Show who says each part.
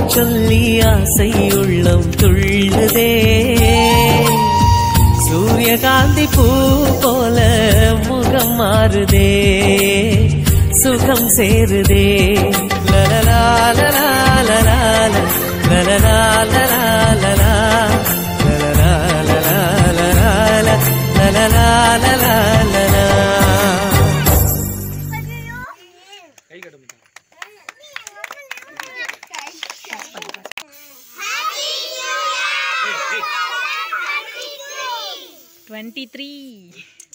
Speaker 1: சொல்லி ஆசை உள்ளம் துள்ளுதே சூரியகாந்தி பூ போல முகம் மாறுதே சுகம் சேருதே லலலா லலா லலா லலலா லலா லலா லலலா லலா லலா லலலா லலா லலா
Speaker 2: டுவெண்ட்டி த்ரீ